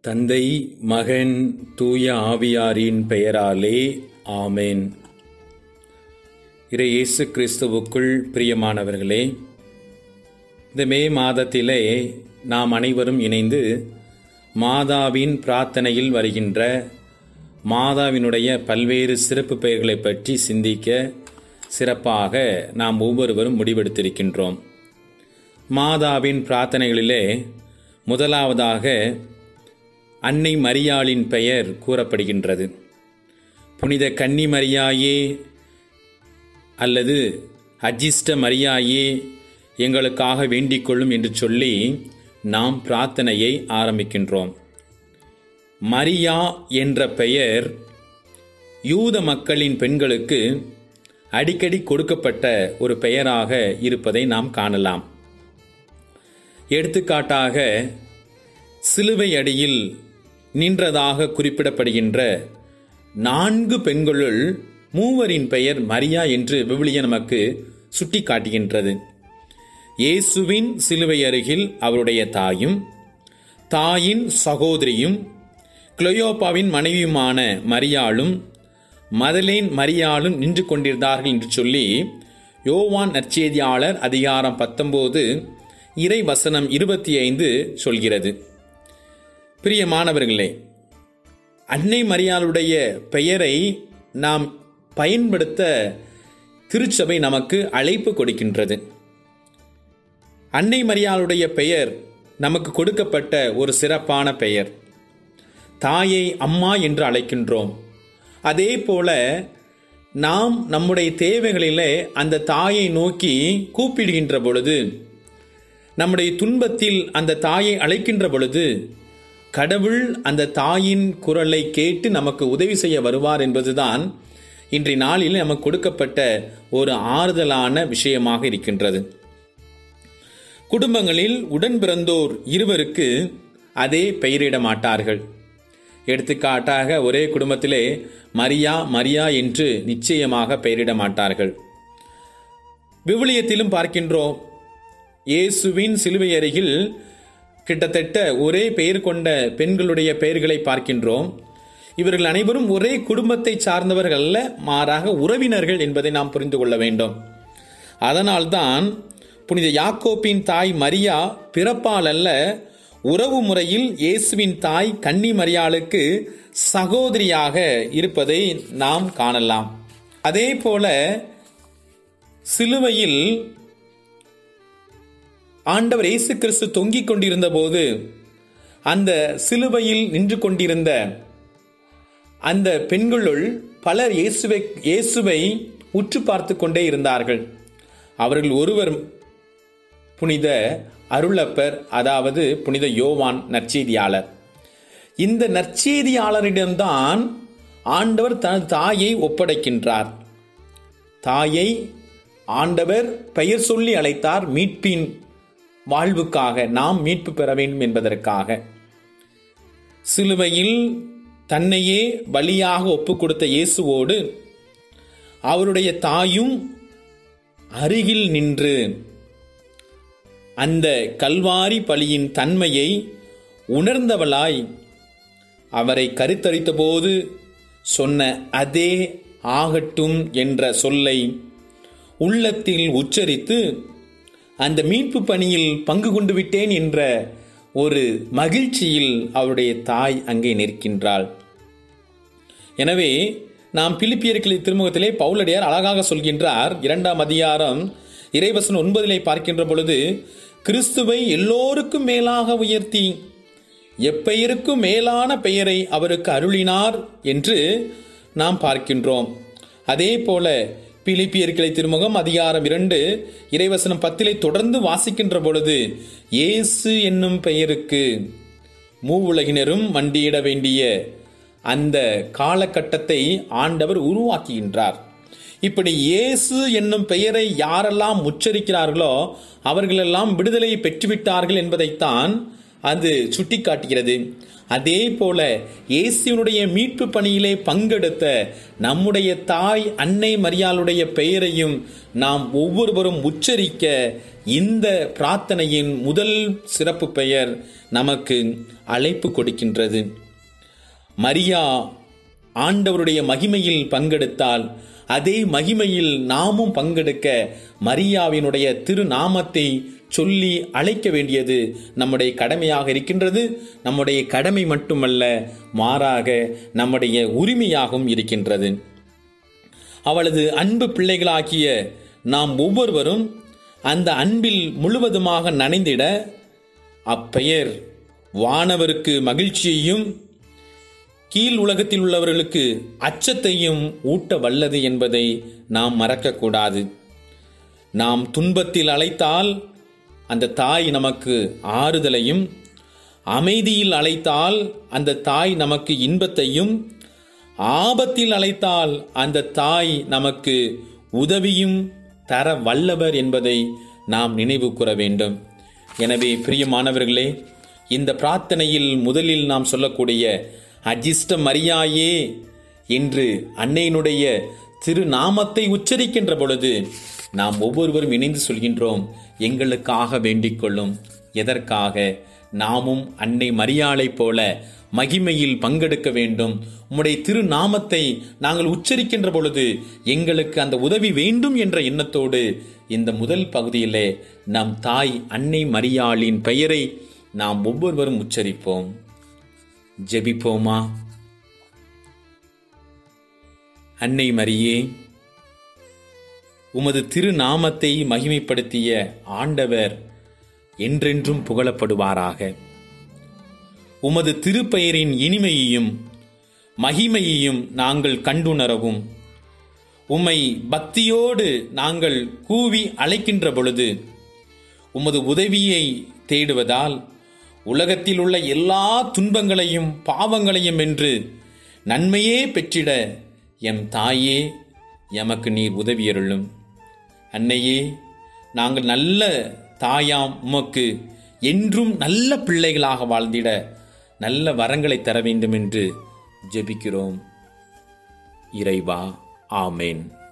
தந்தை மகன் தூய ஆவியாரின் பெயராலே ஆமேன் இறை இயேசு கிறிஸ்துவுக்குள் பிரியமானவர்களே இந்த மே மாதத்திலே நாம் அனைவரும் இணைந்து மாதாவின் பிரார்த்தனையில் வருகின்ற மாதாவினுடைய பல்வேறு சிறப்பு பெயர்களை பற்றி சிந்திக்க சிறப்பாக நாம் ஒவ்வொருவரும் முடிவெடுத்திருக்கின்றோம் மாதாவின் பிரார்த்தனைகளிலே முதலாவதாக அன்னை மரியாளின் பெயர் கூறப்படுகின்றது புனித கன்னி மரியாயே அல்லது அஜிஷ்ட மரியாயே எங்களுக்காக வேண்டிக் கொள்ளும் என்று சொல்லி நாம் பிரார்த்தனையை ஆரம்பிக்கின்றோம் மரியா என்ற பெயர் யூத மக்களின் பெண்களுக்கு அடிக்கடி கொடுக்கப்பட்ட ஒரு பெயராக இருப்பதை நாம் காணலாம் எடுத்துக்காட்டாக சிலுவை அடியில் நின்றதாக குறிப்பிடப்படுகின்ற நான்கு பெண்களுள் மூவரின் பெயர் மரியா என்று விவிலிய நமக்கு சுட்டி காட்டுகின்றது இயேசுவின் சிலுவை அருகில் அவருடைய தாயும் தாயின் சகோதரியும் கிளயோப்பாவின் மனைவியுமான மரியாளும் மதலேன் மரியாளும் நின்று கொண்டிருந்தார்கள் என்று சொல்லி யோவான் நற்செய்தியாளர் அதிகாரம் பத்தொன்பது இறை வசனம் இருபத்தி ஐந்து சொல்கிறது பிரியமானவர்களே அன்னை மரியாளுடைய பெயரை நாம் பயன்படுத்த திருச்சபை நமக்கு அழைப்பு கொடுக்கின்றது அன்னை மரியாளுடைய பெயர் நமக்கு கொடுக்கப்பட்ட ஒரு சிறப்பான பெயர் தாயை அம்மா என்று அழைக்கின்றோம் அதே போல நாம் நம்முடைய தேவைகளிலே அந்த தாயை நோக்கி கூப்பிடுகின்ற பொழுது நம்முடைய துன்பத்தில் அந்த தாயை அழைக்கின்ற பொழுது கடவுள் அந்த தாயின் குரலை கேட்டு நமக்கு உதவி செய்ய வருவார் என்பதுதான் இன்றைய நாளில் நமக்கு கொடுக்கப்பட்ட ஒரு ஆறுதலான விஷயமாக இருக்கின்றது குடும்பங்களில் உடன் பிறந்தோர் இருவருக்கு அதே பெயரிட மாட்டார்கள் எடுத்துக்காட்டாக ஒரே குடும்பத்திலே மரியா மரியா என்று நிச்சயமாக பெயரிட மாட்டார்கள் விவிலியத்திலும் பார்க்கின்றோம் இயேசுவின் சிலுவை அருகில் கிட்டத்தட்ட ஒரே பெயர் கொண்ட பெண்களுடைய பெயர்களை பார்க்கின்றோம் இவர்கள் அனைவரும் ஒரே குடும்பத்தை சார்ந்தவர்கள் அல்ல மாறாக உறவினர்கள் என்பதை நாம் புரிந்து கொள்ள வேண்டும் அதனால்தான் புனித யாக்கோப்பின் தாய் மரியா பிறப்பால் அல்ல உறவு முறையில் இயேசுவின் தாய் கன்னி மரியாளுக்கு சகோதரியாக இருப்பதை நாம் காணலாம் அதே போல சிலுவையில் ஆண்டவர் இயேசு கிறிஸ்து தொங்கிக் கொண்டிருந்த போது அந்த சிலுவையில் நின்று கொண்டிருந்த அந்த பெண்களுள் பலர் இயேசுவை இயேசுவை உற்று பார்த்து கொண்டே இருந்தார்கள் அவர்கள் ஒருவர் புனித அருளப்பர் அதாவது புனித யோவான் நற்செய்தியாளர் இந்த நற்செய்தியாளரிடம்தான் ஆண்டவர் தனது தாயை ஒப்படைக்கின்றார் தாயை ஆண்டவர் பெயர் சொல்லி அழைத்தார் மீட்பின் வாழ்வுக்காக நாம் மீட்பு பெற வேண்டும் என்பதற்காக சிலுவையில் தன்னையே பலியாக ஒப்பு கொடுத்த இயேசுவோடு அவருடைய தாயும் அருகில் நின்று அந்த கல்வாரி பலியின் தன்மையை உணர்ந்தவளாய் அவரை கருத்தரித்த போது சொன்ன அதே ஆகட்டும் என்ற சொல்லை உள்ளத்தில் உச்சரித்து அந்த மீட்பு பணியில் பங்கு கொண்டு விட்டேன் என்ற ஒரு மகிழ்ச்சியில் அவருடைய தாய் அங்கே நிற்கின்றாள் எனவே நாம் பிலிப்பியர்களை திருமுகத்திலே பவுலடியார் அழகாக சொல்கின்றார் இரண்டாம் அதிகாரம் இறைவசன் ஒன்பதிலே பார்க்கின்ற பொழுது கிறிஸ்துவை எல்லோருக்கும் மேலாக உயர்த்தி எப்பெயருக்கும் மேலான பெயரை அவருக்கு அருளினார் என்று நாம் பார்க்கின்றோம் அதே போல பிலிப்பியர்களை திருமுகம் அதிகாரம் இரண்டு இறைவசனம் பத்திலை தொடர்ந்து வாசிக்கின்ற பொழுது இயேசு என்னும் பெயருக்கு மூவுலகினரும் மண்டியிட வேண்டிய அந்த காலகட்டத்தை ஆண்டவர் உருவாக்குகின்றார் இப்படி இயேசு என்னும் பெயரை யாரெல்லாம் உச்சரிக்கிறார்களோ அவர்களெல்லாம் விடுதலையை பெற்றுவிட்டார்கள் என்பதைத்தான் அது சுட்டிக்காட்டுகிறது அதே போல இயேசுனுடைய மீட்பு பணியிலே பங்கெடுத்த நம்முடைய தாய் அன்னை மரியாளுடைய பெயரையும் நாம் ஒவ்வொருவரும் உச்சரிக்க இந்த பிரார்த்தனையின் முதல் சிறப்பு பெயர் நமக்கு அழைப்பு கொடுக்கின்றது மரியா ஆண்டவருடைய மகிமையில் பங்கெடுத்தால் அதே மகிமையில் நாமும் பங்கெடுக்க மரியாவினுடைய திருநாமத்தை சொல்லி அழைக்க வேண்டியது நம்முடைய கடமையாக இருக்கின்றது நம்முடைய கடமை மட்டுமல்ல மாறாக நம்முடைய உரிமையாகவும் இருக்கின்றது அவளது அன்பு பிள்ளைகளாகிய நாம் ஒவ்வொருவரும் அந்த அன்பில் முழுவதுமாக நனைந்திட அப்பெயர் வானவருக்கு மகிழ்ச்சியையும் கீழ் உலகத்தில் உள்ளவர்களுக்கு அச்சத்தையும் ஊட்ட வல்லது என்பதை நாம் மறக்கக்கூடாது நாம் துன்பத்தில் அழைத்தால் அந்த தாய் நமக்கு ஆறுதலையும் அமைதியில் அழைத்தால் அந்த தாய் நமக்கு இன்பத்தையும் ஆபத்தில் அழைத்தால் அந்த தாய் நமக்கு உதவியும் தர வல்லவர் என்பதை நாம் நினைவு கூற வேண்டும் எனவே பிரியமானவர்களே இந்த பிரார்த்தனையில் முதலில் நாம் சொல்லக்கூடிய அஜிஷ்ட மரியாயே என்று அன்னையினுடைய திருநாமத்தை உச்சரிக்கின்ற பொழுது நாம் ஒவ்வொருவரும் இணைந்து சொல்கின்றோம் எங்களுக்காக வேண்டிக் கொள்ளும் எதற்காக நாமும் அன்னை மரியாளைப் போல மகிமையில் பங்கெடுக்க வேண்டும் உம்முடைய திருநாமத்தை நாங்கள் உச்சரிக்கின்ற பொழுது எங்களுக்கு அந்த உதவி வேண்டும் என்ற எண்ணத்தோடு இந்த முதல் பகுதியிலே நம் தாய் அன்னை மரியாளின் பெயரை நாம் ஒவ்வொருவரும் உச்சரிப்போம் ஜெபிப்போமா அன்னை மரியே உமது திருநாமத்தை மகிமைப்படுத்திய ஆண்டவர் என்றென்றும் புகழப்படுவாராக உமது திருப்பெயரின் இனிமையையும் மகிமையையும் நாங்கள் கண்டுணரவும் உம்மை பக்தியோடு நாங்கள் கூவி அழைக்கின்ற பொழுது உமது உதவியை தேடுவதால் உலகத்தில் உள்ள எல்லா துன்பங்களையும் பாவங்களையும் வென்று நன்மையே பெற்றிட எம் தாயே எமக்கு நீர் உதவியருளும் அன்னையே நாங்கள் நல்ல தாயாம் உமக்கு என்றும் நல்ல பிள்ளைகளாக வாழ்ந்திட நல்ல வரங்களை தர வேண்டும் என்று ஜெபிக்கிறோம் இறைவா ஆமேன்